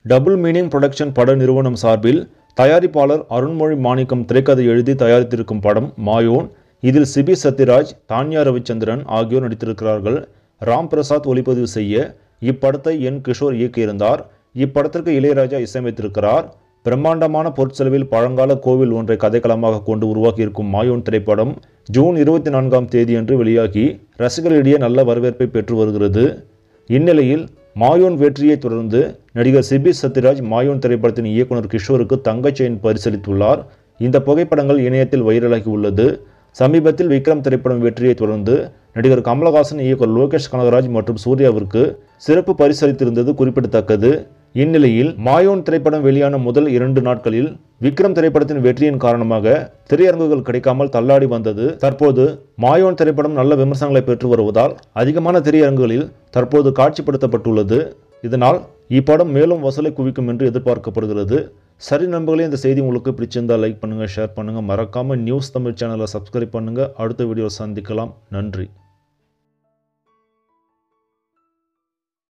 double meaning production பட நிறுவனம் சார்பில் தயாரிப்பாளர் அருண்மொழி மாணிக்கம் திரைக்கதை எழுதி தயாரித்திருக்கும் படம் மாயோன் இதில் சிபி சத்யராஜ் தான்யா ரவிச்சந்திரன் ஆகியோர் நடித்திருக்கிறார்கள் ராம் பிரசாத் ஒளிப்பதிவு செய்ய இப்படத்தை என் கிஷோர் இயக்கியிருந்தார் இப்படத்திற்கு இளையராஜா இசையமைத்திருக்கிறார் பிரம்மாண்டமான பொருட்செலவில் பழங்கால கோவில் ஒன்றை கதைக்களமாக கொண்டு உருவாக்கியிருக்கும் மாயோன் திரைப்படம் ஜூன் இருபத்தி நான்காம் தேதியன்று வெளியாகி ரசிகர்களிடையே நல்ல வரவேற்பை பெற்று வருகிறது இந்நிலையில் மாயோன் வெற்றியை தொடர்ந்து நடிகர் சிபி சத்யராஜ் மாயோன் திரைப்படத்தின் இயக்குனர் கிஷோருக்கு தங்கச் செயின் பரிசளித்துள்ளார் இந்த புகைப்படங்கள் இணையத்தில் வைரலாகி உள்ளது சமீபத்தில் விக்ரம் திரைப்படம் வெற்றியை தொடர்ந்து நடிகர் கமலஹாசன் இயக்குனர் லோகேஷ் கனகராஜ் மற்றும் சூர்யாவிற்கு சிறப்பு பரிசளித்திருந்தது குறிப்பிடத்தக்கது இந்நிலையில் மாயோன் திரைப்படம் வெளியான முதல் இரண்டு நாட்களில் விக்ரம் திரைப்படத்தின் வெற்றியின் காரணமாக திரையரங்குகள் கிடைக்காமல் தள்ளாடி வந்தது தற்போது மாயோன் திரைப்படம் நல்ல விமர்சனங்களை பெற்று வருவதால் அதிகமான திரையரங்குகளில் தற்போது காட்சிப்படுத்தப்பட்டுள்ளது இதனால் இப்படம் மேலும் வசூலை குவிக்கும் என்று எதிர்பார்க்கப்படுகிறது சரி நண்பர்களே இந்த செய்தி உங்களுக்கு பிடிச்சிருந்தால் லைக் பண்ணுங்கள் ஷேர் பண்ணுங்கள் மறக்காமல் நியூஸ் தமிழ் சேனலை சப்ஸ்கிரைப் பண்ணுங்கள் அடுத்த வீடியோ சந்திக்கலாம் நன்றி